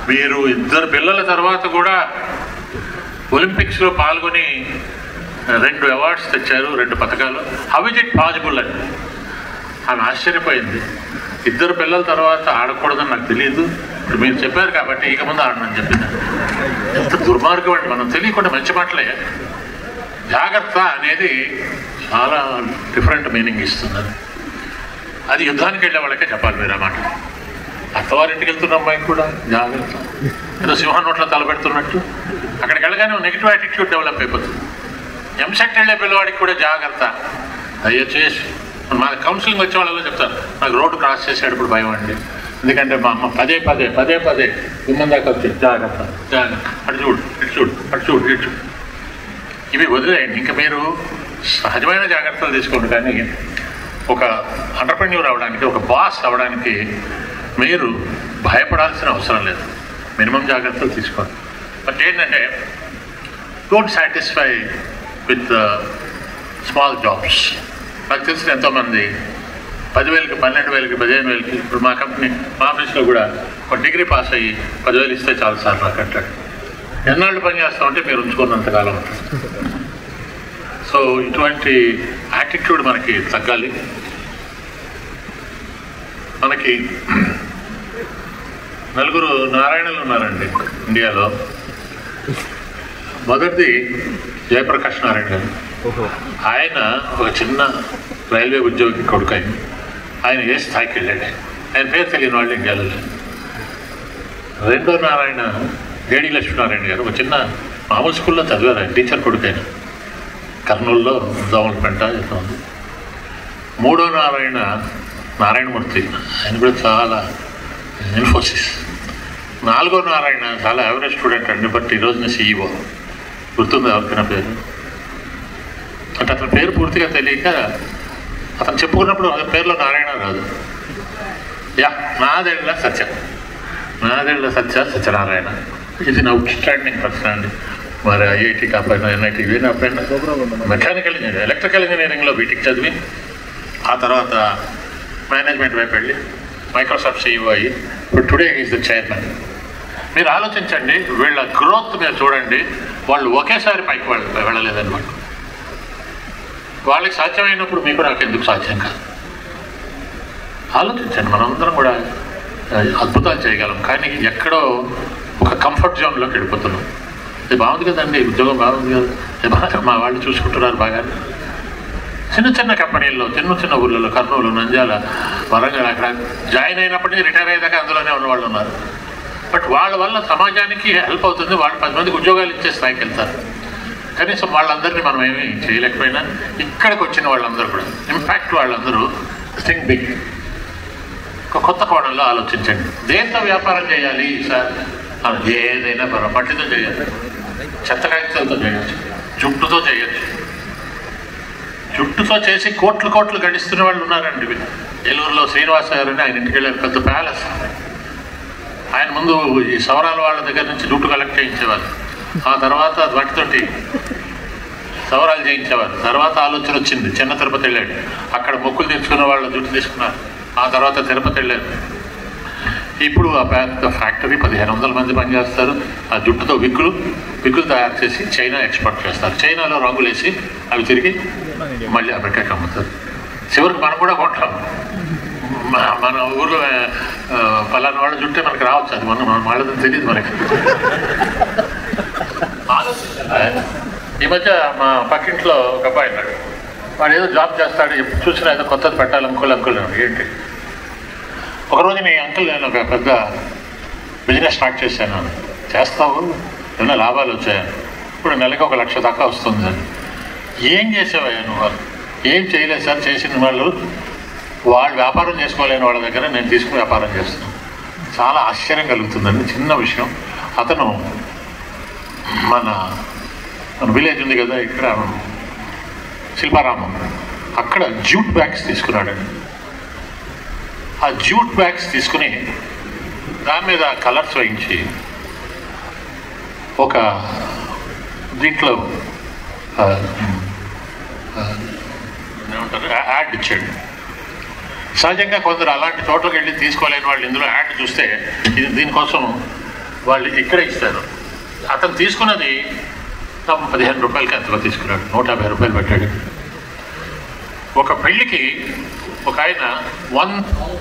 మీరు ఇద్దరు పిల్లల తర్వాత కూడా ఒలింపిక్స్లో పాల్గొని రెండు అవార్డ్స్ తెచ్చారు రెండు పథకాలు హౌ ఇస్ ఇట్ పాసిబుల్ అని ఆమె ఆశ్చర్యపోయింది ఇద్దరు పిల్లల తర్వాత ఆడకూడదని నాకు తెలియదు ఇప్పుడు మీరు చెప్పారు కాబట్టి ఇక ముందు ఆడనని చెప్పింది ఎంత దుర్మార్గం అండి మనం తెలియకుండా మంచి మాటలే జాగ్రత్త అనేది చాలా డిఫరెంట్ మీనింగ్ ఇస్తుంది అది యుద్ధానికి వెళ్ళే వాళ్ళకే చెప్పాలి మీరు ఆ మాట అత్తవారింటికి వెళ్తున్న అమ్మాయికి కూడా జాగ్రత్త ఏదో సింహం నోట్లో తలపెడుతున్నట్టు అక్కడికి వెళ్ళగానే నెగిటివ్ యాటిట్యూడ్ డెవలప్ అయిపోతుంది ఎంసెట్ వెళ్ళే పిల్లవాడికి కూడా జాగ్రత్త దయచేసి మా కౌన్సిలింగ్ వచ్చే వాళ్ళలో చెప్తారు నాకు రోడ్డు క్రాస్ చేసేటప్పుడు భయం అండి ఎందుకంటే మా అమ్మ పదే పదే పదే పదే గుమ్మం దాకా వచ్చి జాగ్రత్త జాగ్రత్త అటు చూడు ఇటు చూడు అటు చూడు ఇటు చూడు ఇవి వదిలేయండి ఇంకా మీరు సహజమైన జాగ్రత్తలు తీసుకోండి కానీ ఒక అంటర్ప్రెన్యూర్ అవడానికి ఒక బాస్ అవడానికి మీరు భయపడాల్సిన అవసరం లేదు మినిమం జాగ్రత్తలు తీసుకోండి బట్ ఏంటంటే don't satisfy with small jobs నాకు తెలిసిన ఎంతోమంది పదివేలకి పన్నెండు వేలకి పదిహేను వేలకి ఇప్పుడు మా కంపెనీ మా ఆఫీస్లో కూడా ఒక డిగ్రీ పాస్ అయ్యి పదివేలు ఇస్తే చాలు సార్ నాకు అంటాడు ఎన్నాళ్ళు పని చేస్తామంటే మీరు ఉంచుకున్నంతకాలం ఉంటుంది సో ఇటువంటి యాటిట్యూడ్ మనకి తగ్గాలి మనకి నలుగురు నారాయణలు ఉన్నారండి ఇండియాలో మొదటిది జయప్రకాష్ నారాయణ గారు ఆయన ఒక చిన్న రైల్వే ఉద్యోగి కొడుకు ఆయన ఆయన ఏ స్థాయికి వెళ్ళాడు ఆయన పేరు తెలియని వాళ్ళు ఇంక వెళ్ళలేదు రెండో నారాయణ గేడి లక్ష్మీనారాయణ గారు ఒక చిన్న మామూలు స్కూల్లో చదివారు ఆయన టీచర్ కొడుకు ఆయన కర్నూలులో దోమలపెంట ఏదో ఉంది మూడో నారాయణ నారాయణమూర్తి ఆయన కూడా చాలా ఇన్ఫోసిస్ నాలుగో నారాయణ చాలా యావరేజ్ స్టూడెంట్ అండి బట్ ఈ రోజున సీఈఓ గుర్తుంది ఎవరికైనా పేరు అంటే అతని పేరు పూర్తిగా తెలియక అతను చెప్పుకున్నప్పుడు అతని పేరులో నారాయణ రాదు యా నాదేళ్ల సత్య నాదేళ్ల సత్య సత్యనారాయణ ఇది నా అవుట్స్టాండింగ్ పర్సన్ అండి మరి ఐఐటి కాకపోయినా ఎన్ఐటి ఇవి కాకపోయినా మెకానికల్ ఇంజనీరింగ్ ఎలక్ట్రికల్ ఇంజనీరింగ్లో బీటెక్ చదివి ఆ తర్వాత మేనేజ్మెంట్ వైపు వెళ్ళి మైక్రోసాఫ్ట్ సీఈఓ అయ్యి ఇప్పుడు టుడే ఈజ్ ద చైర్మన్ మీరు ఆలోచించండి వీళ్ళ గ్రోత్ మీరు చూడండి వాళ్ళు ఒకేసారి పైకి వెళ్ళ వెళ్ళలేదన్నమాట వాళ్ళకి సాధ్యమైనప్పుడు మీకు నాకు ఎందుకు సాధ్యం కాదు ఆలోచించండి మనందరం కూడా ఆ, అద్భుతాలు చేయగలం కానీ ఎక్కడో ఒక కంఫర్ట్ జోన్లోకి వెళ్ళిపోతున్నాం ఇది బాగుంది కదండి ఉద్యోగం బాగుంది కదా ఇది బాగా మా వాళ్ళు చూసుకుంటున్నారు బాగా చిన్న చిన్న కంపెనీల్లో చిన్న చిన్న ఊర్లలో కర్నూలు నంద్యాల వరంగల్ అక్కడ జాయిన్ అయినప్పటికీ రిటైర్ అయ్యేదాకా అందులోనే ఉన్న వాళ్ళు ఉన్నారు బట్ వాళ్ళ వల్ల సమాజానికి హెల్ప్ అవుతుంది వాళ్ళు పది మందికి ఉద్యోగాలు ఇచ్చే స్థాయికి వెళ్తారు కనీసం వాళ్ళందరినీ మనం ఏమీ చేయలేకపోయినా ఇక్కడికి వచ్చిన వాళ్ళందరూ కూడా ఇంపాక్ట్ వాళ్ళందరూ థింక్ బిగ్ ఒక కొత్త కోణంలో ఆలోచించండి దేంతో వ్యాపారం చేయాలి సార్ అని ఏదైనా పర్వాలేదు మట్టితో చేయొచ్చు చెత్త కాగితాలతో చేయొచ్చు జుట్టుతో చేయొచ్చు జుట్టుతో చేసి కోట్లు కోట్లు గడిస్తున్న వాళ్ళు ఉన్నారండి ఏలూరులో శ్రీనివాస గారని ఆయన ఇంటికి వెళ్ళారు పెద్ద ప్యాలెస్ ఆయన ముందు ఈ సవరాల వాళ్ళ దగ్గర నుంచి జుట్టు కలెక్ట్ చేయించేవారు ఆ తర్వాత వాటితోటి సవరాలు చేయించేవారు తర్వాత ఆలోచన వచ్చింది చిన్న తిరుపతి వెళ్ళాడు అక్కడ మొక్కులు తెచ్చుకున్న వాళ్ళ జుట్టు తీసుకున్నారు ఆ తర్వాత తిరుపతి వెళ్ళారు ఇప్పుడు ఆ పెద్ద ఫ్యాక్టరీ పదిహేను వందల మంది పనిచేస్తారు ఆ జుట్టుతో విగ్గులు విగ్గులు తయారు చేసి చైనా ఎక్స్పోర్ట్ చేస్తారు చైనాలో రంగులేసి అవి తిరిగి మళ్ళీ అమెరికాకి అమ్ముతారు చివరికి మనం కూడా కొంటాం మ- మన ఊర్లో ఆ, పలానా వాళ్ళ జుట్టే మనకి రావచ్చు అది మనం మన వాళ్ళదని తెలియదు మనకి ఆలోచించాలి. ఈ మధ్య మా పక్కింట్లో ఒక అబ్బాయి ఉన్నాడు వాడు ఏదో జాబ్ చేస్తాడు ఎప్పుడు చూసినా ఏదో కొత్తది పెట్టాలి అంకుల్ అంకుల్ అన్నాడు. ఏంటి ఒకరోజు నీ అంకుల్ నేను ఒక పెద్ద బిజినెస్ స్టార్ట్ చేశాను అని. చేస్తావు ఎన్నో లాభాలు వచ్చాయని ఇప్పుడు నెలకి ఒక లక్ష దాకా వస్తుంది అని ఏం చేసావయ్యా నువ్వు ఏం చేయలేదు సార్ చేసిన వాళ్ళు వాళ్ళు వ్యాపారం చేసుకోలేని వాళ్ళ దగ్గర నేను తీసుకుని వ్యాపారం చేస్తున్నాను చాలా ఆశ్చర్యం కలుగుతుందండి చిన్న విషయం అతను మన మన విలేజ్ ఉంది కదా ఇక్కడ శిల్పారామం అక్కడ జ్యూట్ బ్యాగ్స్ తీసుకున్నాడండి ఆ జ్యూట్ బ్యాగ్స్ తీసుకుని దాని మీద కలర్స్ వేయించి ఒక దీంట్లో ఆ, ఆ, ఏమంటారు యా- యాడ్ ఇచ్చాడు సహజంగా కొందరు అలాంటి చోట్లకి వెళ్ళి తీసుకోలేని వాళ్ళు ఇందులో యాడ్ చూస్తే ఇది దీనికోసం వాళ్ళు ఇక్కడే ఇస్తారు అతను తీసుకున్నది తమ పదిహేను రూపాయలకి ఎంతలో తీసుకున్నాడు నూట యాభై రూపాయలు పెట్టాడు ఒక పెళ్లికి ఒక ఆయన వన్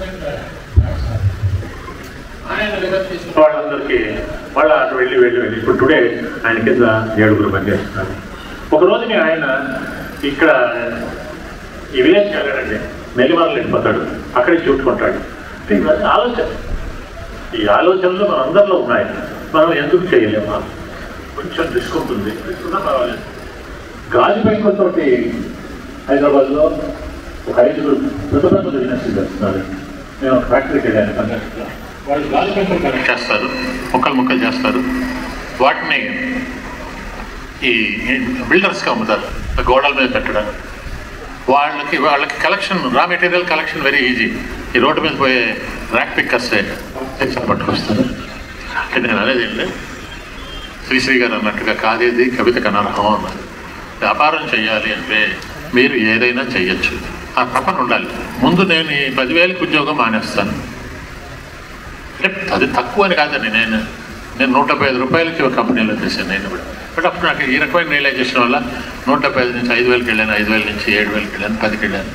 ఆయన దగ్గర తీసుకున్న వాళ్ళందరికీ వాళ్ళ అటు వెళ్ళి వెళ్ళి వెళ్ళి ఇప్పుడు టుడే ఆయన కింద ఏడుగురు మంది వస్తున్నారు ఒక రోజుని ఆయన ఇక్కడ ఈ విలేజ్కి వెళ్ళాడండి మెల్లిమర్లు వెళ్ళిపోతాడు అక్కడే చూసుకుంటాడు అంటే ఇవన్నీ ఆలోచన ఈ ఆలోచనలు మన అందరిలో ఉన్నాయి మనం ఎందుకు చేయలేమా కొంచెం రిస్క్ ఉంటుంది రిస్క్ ఉన్నా పర్వాలేదు గాజు పెంకులతోటి హైదరాబాద్లో ఒక ఐదుగురు పెద్ద పెద్ద బిజినెస్ చేస్తున్నారు నేను ఒక ఫ్యాక్టరీకి వెళ్ళాను కర్ణాటకలో వాళ్ళు గాజు పెంకులు కనెక్ట్ చేస్తారు ముక్కలు ముక్కలు చేస్తారు వాటిని ఈ బిల్డర్స్కి అమ్ముతారు గోడల మీద పెట్టడానికి వాళ్ళకి వాళ్ళకి collection raw material collection very easy ఈ రోడ్డు మీద పోయే ర్యాక్ పిక్కర్స్ పట్టుకొస్తారు అంటే నేను అనేది ఏంటి శ్రీశ్రీ గారు అన్నట్టుగా కాదేది కవిత కనర్హం అన్నారు వ్యాపారం చేయాలి అంటే మీరు ఏదైనా చేయొచ్చు ఆ తపన ఉండాలి ముందు నేను ఈ పదివేలకి ఉద్యోగం మానేస్తాను అంటే అది తక్కువ అని కాదండి నేను నేను నూట డెబ్బై ఐదు రూపాయలకి ఒక కంపెనీలో చేశాను నేను కూడా బట్ అప్పుడు నాకు ఈ రకమైన రియలైజేషన్ వల్ల నూట డెబ్బై ఐదు నుంచి ఐదు వేలకి వెళ్ళాను ఐదు వేల నుంచి ఏడు వేలకి వెళ్ళాను పదికి వెళ్ళాను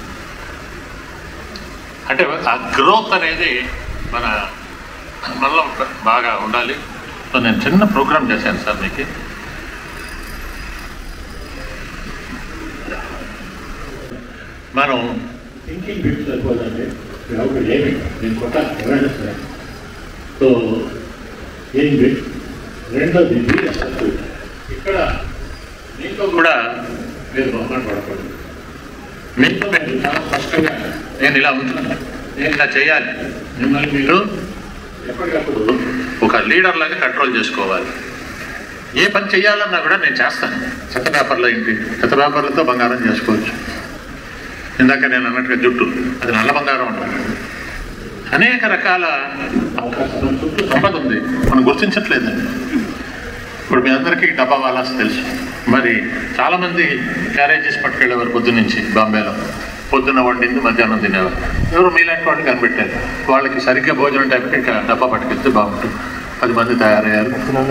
అంటే ఆ గ్రోత్ అనేది మన మనలో బాగా ఉండాలి సో నేను చిన్న ప్రోగ్రామ్ చేశాను సార్ మీకు మనం థింకింగ్ బిట్స్ సరిపోదండి ఏమి నేను కొట్టాలి అవేర్నెస్ సో ఏం బిట్ రెండోది మీరు అసలు ఇక్కడ మీతో కూడా మీరు బహుమానం పడకూడదు మీతో మీరు చాలా స్పష్టంగా నేను ఇలా ఉంటున్నాను నేను ఇలా చేయాలి మిమ్మల్ని మీరు ఎప్పటికప్పుడు ఒక లీడర్ లాగా కంట్రోల్ చేసుకోవాలి ఏ పని చేయాలన్నా కూడా నేను చేస్తాను చెత్త పేపర్లో ఏంటి చెత్త పేపర్లతో బంగారం చేసుకోవచ్చు ఇందాక నేను అన్నట్టుగా జుట్టు అది నల్ల బంగారం అంటారు అనేక రకాల అవకాశాలు చుట్టూ సంపద ఉంది మనం గుర్తించట్లేదండి ఇప్పుడు మీ అందరికీ డబ్బా వాలాస్ తెలుసు మరి చాలా మంది క్యారేజెస్ పట్టుకెళ్ళేవారు పొద్దున్న నుంచి బాంబేలో పొద్దున్న వండింది మధ్యాహ్నం తినేవారు ఎవరు మీలాంటి వాళ్ళు కనిపెట్టారు వాళ్ళకి సరిగ్గా భోజనం టైంకి ఇంకా డబ్బా పట్టుకెళ్తే బాగుంటుంది పది మంది తయారయ్యారు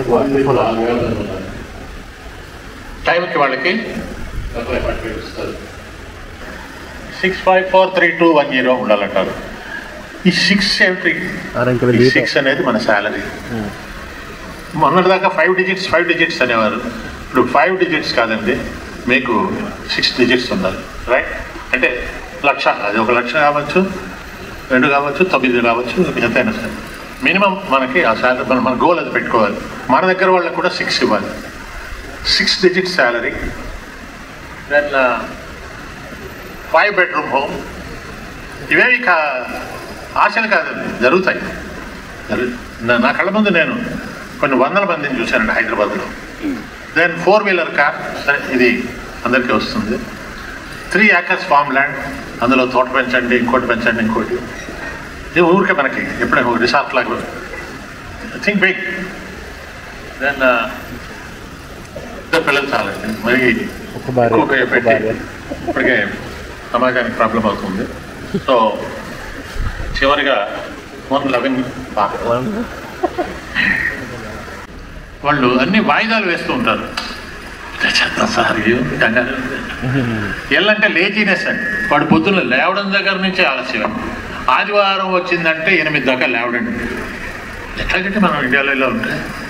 టైంకి వాళ్ళకి డబ్బా పట్టుకెళ్ళిస్తారు six five four three two one zero ఉండాలంటారు ఈ సిక్స్ ఏమిటి ఆరంకెల ఈ జీతం. సిక్స్ అనేది మన శాలరీ మొన్నటిదాకా ఫైవ్ డిజిట్స్ ఫైవ్ డిజిట్స్ అనేవారు ఇప్పుడు ఫైవ్ డిజిట్స్ కాదండి మీకు సిక్స్ డిజిట్స్ ఉండాలి రైట్ అంటే లక్ష అది ఒక లక్ష కావచ్చు రెండు కావచ్చు తొమ్మిది కావచ్చు ఎంతైనా సరే మినిమం మనకి ఆ శాలరీ మన మన గోల్ అది పెట్టుకోవాలి మన దగ్గర వాళ్ళకి కూడా సిక్స్ ఇవ్వాలి six digit salary then five bedroom home ఇవేవి కా ఆశలు కాదండి జరుగుతాయి జరుగు- నా- నా కళ్ళ ముందు నేను కొన్ని వందల మందిని చూశానండి హైదరాబాద్లో దెన్ ఫోర్ వీలర్ కార్ సరే ఇది అందరికీ వస్తుంది త్రీ ఏకర్స్ ఫామ్ ల్యాండ్ అందులో తోట పెంచండి ఇంకోటి పెంచండి ఇంకోటి ఇది ఊరికే మనకి ఎప్పుడైనా ఒక రిసార్ట్ లాగా థింక్ బిగ్ దెన్ ఇద్దరు పిల్లలు చాలండి మరి ఒక భార్య, ఎక్కువ ఒక పెట్టి భార్య. ఇప్పటికే సమాజానికి ప్రాబ్లం అవుతుంది సో చివరిగా వన్ లవింగ్ వాళ్ళు అన్ని వాయిదాలు వేస్తూ ఉంటారు చేద్దాం సార్ ఏం కంగారు ఉంది. ఎల్లంటే లేజినెస్ అండి వాడు పొద్దున్న లేవడం దగ్గర నుంచి ఆలస్యం ఆదివారం వచ్చిందంటే ఎనిమిది దాకా లేవడండి ఎట్లాగంటే మనం ఇండియాలో ఇలా ఉంటే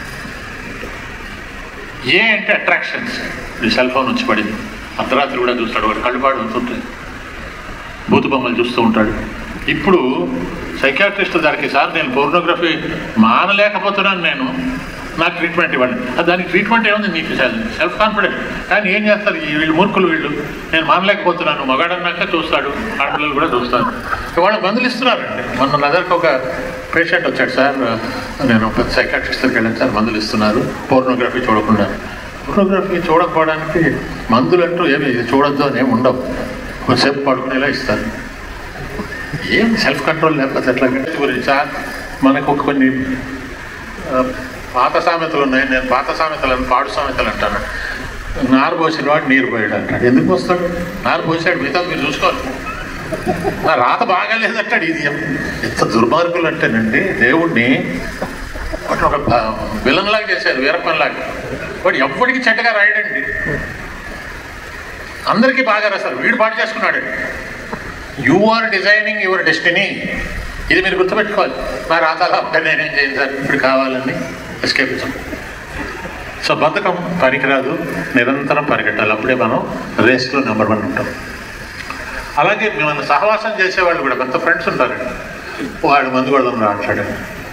ఏ అంటే అట్రాక్షన్స్ ఈ సెల్ ఫోన్ వచ్చి పడింది అర్ధరాత్రి కూడా చూస్తాడు వాడు కళ్ళుపాడు అవుతుంటాయి భూత బొమ్మలు చూస్తూ ఉంటాడు ఇప్పుడు సైకాట్రిస్ట్ దానికి సార్ నేను పోర్నోగ్రఫీ మానలేకపోతున్నాను నేను నాకు ట్రీట్మెంట్ ఇవ్వండి అది దానికి ట్రీట్మెంట్ ఏముంది మీకు సెల్ఫ్ కాన్ఫిడెంట్ కానీ ఏం చేస్తారు ఈ వీళ్ళు మూర్ఖులు వీళ్ళు నేను మానలేకపోతున్నాను మగాడన్నాక చూస్తాడు ఆడపిల్లలు కూడా చూస్తారు వాళ్ళు మందులు ఇస్తున్నారండి మొన్న నా దగ్గరకు ఒక పేషెంట్ వచ్చాడు సార్ నేను పెద్ద సైకాట్రిస్ట్ దగ్గరికి వెళ్ళాను సార్ మందులు ఇస్తున్నారు పోర్నోగ్రఫీ చూడకుండా పోర్నోగ్రఫీ చూడకపోవడానికి మందులు అంటూ ఏమి ఇది చూడొద్దు అని ఏమి ఉండవు కొంచెంసేపు పడుకునేలా ఇస్తారు ఏం సెల్ఫ్ కంట్రోల్ లేకపోతే ఎట్లా గురించి సార్ మనకు ఒక కొన్ని ఆ, పాత సామెతలు ఉన్నాయి నేను పాత సామెతలను పాడు సామెతలు అంటాను నారు పోసిన వాడు నీరు పోయాడు అంటాడు ఎందుకు వస్తాడు నారు పోసాడు మిగతా మీరు చూసుకోవాలి నా రాత బాగాలేదంటాడు ఇది ఎంత దుర్మార్గులు అంటేనండి దేవుణ్ణి వాటిని ఒక విలన్ లాగా చేశారు వీరప్పన్ లాగా వాడు ఎవ్వడికి చెడ్డగా రాయడండి అందరికీ బాగా రాశారు వీడు పాటు చేసుకున్నాడు you are designing your destiny ఇది మీరు గుర్తుపెట్టుకోవాలి నా రాతలా ఉంటే నేనేం చేయను సార్ ఇప్పుడు కావాలని ఎస్కేపిజం సో బద్ధకం పనికిరాదు నిరంతరం పరిగెట్టాలి అప్పుడే మనం రేస్లో నెంబర్ వన్ ఉంటాం అలాగే మన సహవాసం చేసేవాళ్ళు కూడా కొంత ఫ్రెండ్స్ ఉంటారండి వాడు మందు కొడదాం రాట్లాడు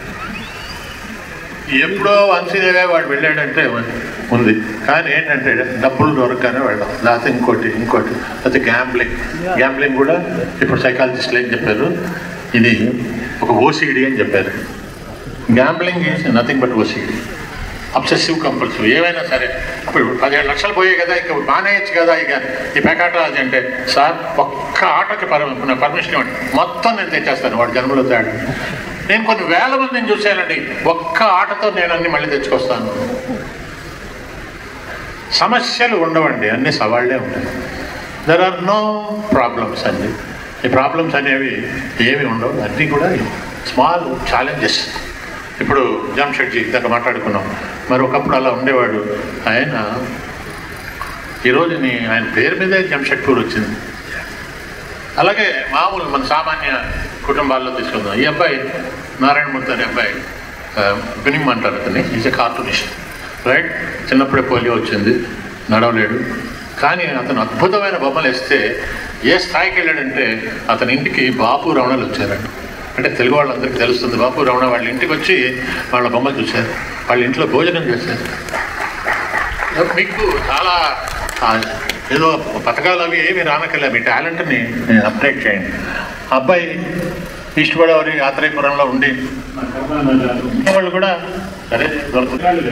ఎప్పుడో వంశీదేవే వాడు వెళ్ళాడంటే ఉంది కానీ ఏంటంటే డబ్బులు దొరకగానే వెళ్ళాం లేకపోతే ఇంకోటి ఇంకోటి లేకపోతే గ్యాంబ్లింగ్ గ్యాంబ్లింగ్ కూడా ఇప్పుడు సైకాలజిస్టులు ఏం చెప్పారు ఇది ఒక ఓసిడి అని చెప్పారు gambling is nothing but OCD obsessive compulsive ఏమైనా సరే ఇప్పుడు పదిహేడు లక్షలు పోయాయి కదా ఇక మానేయచ్చు కదా ఇక ఈ పెకాటాలజీ అంటే సార్ ఒక్క ఆటోకి పర్మి పర్మిషన్ ఇవ్వండి మొత్తం నేను తెచ్చేస్తాను వాడు జన్మలో తేడా నేను కొన్ని వేల మందిని చూశానండి ఒక్క ఆటతో నేను అన్ని మళ్ళీ తెచ్చుకొస్తాను సమస్యలు ఉండవండి అన్ని సవాళ్లే ఉంటాయి దెర్ ఆర్ నో ప్రాబ్లమ్స్ అండి ఈ ప్రాబ్లమ్స్ అనేవి ఏమి ఉండవు అన్నీ కూడా స్మాల్ ఛాలెంజెస్ ఇప్పుడు జామ్షెడ్జీ ఇందాక మాట్లాడుకున్నాం మరి ఒకప్పుడు అలా ఉండేవాడు ఆయన ఈరోజు నీ ఆయన పేరు మీదే జంషెడ్పూర్ వచ్చింది అలాగే మామూలు మన సామాన్య కుటుంబాల్లో తీసుకుందాం ఈ అబ్బాయి నారాయణమూర్తి అనే అబ్బాయి బినిమ్ అంటారు అతన్ని ఈజ్ ఎ కార్టూనిస్ట్ రైట్ చిన్నప్పుడే పోలియో వచ్చింది నడవలేడు కానీ అతను అద్భుతమైన బొమ్మలు వేస్తే ఏ స్థాయికి వెళ్ళాడంటే అతని ఇంటికి బాపు రమణలు వచ్చారండి అంటే తెలుగు వాళ్ళందరికీ తెలుస్తుంది బాపు రమణ వాళ్ళ ఇంటికి వచ్చి వాళ్ళ బొమ్మలు చూశారు వాళ్ళ ఇంట్లో భోజనం చేశారు మీకు చాలా ఆ, ఏదో పథకాలు అవి ఏమి రానక్కర్లే మీ టాలెంట్ని అప్డేట్ చేయండి అబ్బాయి ఈస్ట్ గోదావరి ఆత్రేయపురంలో ఉండి వాళ్ళు కూడా సరే దొరుకుతాడు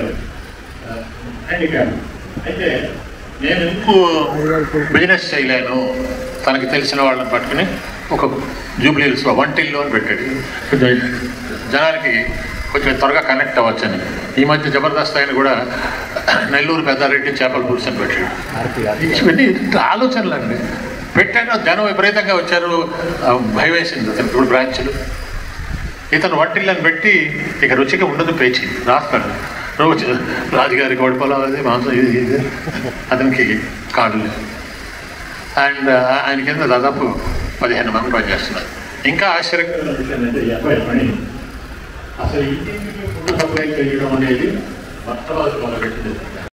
అయితే నేను ఎందుకు బిజినెస్ చేయలేను తనకి తెలిసిన వాళ్ళని పట్టుకుని ఒక జూబ్లీ హిల్స్లో వంటిల్లో అని పెట్టాడు కొంచెం జనానికి కొంచెం త్వరగా కనెక్ట్ అవ్వచ్చని ఈ మధ్య జబర్దస్త్ ఆయన కూడా నెల్లూరు పెద్దారెడ్డి చేపల పులుసు అని పెట్టాడు ఇవన్నీ ఆలోచనలు అండి పెట్టాక జనం విపరీతంగా వచ్చారు ఆ, భయం వేసింది అతనికి ఇప్పుడు బ్రాంచ్లు ఇతను వంటిల్లని పెట్టి ఇక రుచిగా ఉండదు పేచి రాస్తాడు రోజు రాజుగారి కోడిపొలం అది మాంసం ఇది ఇది అతనికి కార్డు లేదు అండ్ ఆయన కింద దాదాపు పదిహేను మంది పనిచేస్తున్నారు ఇంకా ఆశ్చర్యకరమైన విషయం ఏంటంటే ఈ అబ్బాయి పని అసలు ఇంటింటికి ఫుడ్ సప్లై చేయడం అనేది మొట్టమొదటి మొదలుపెట్టింది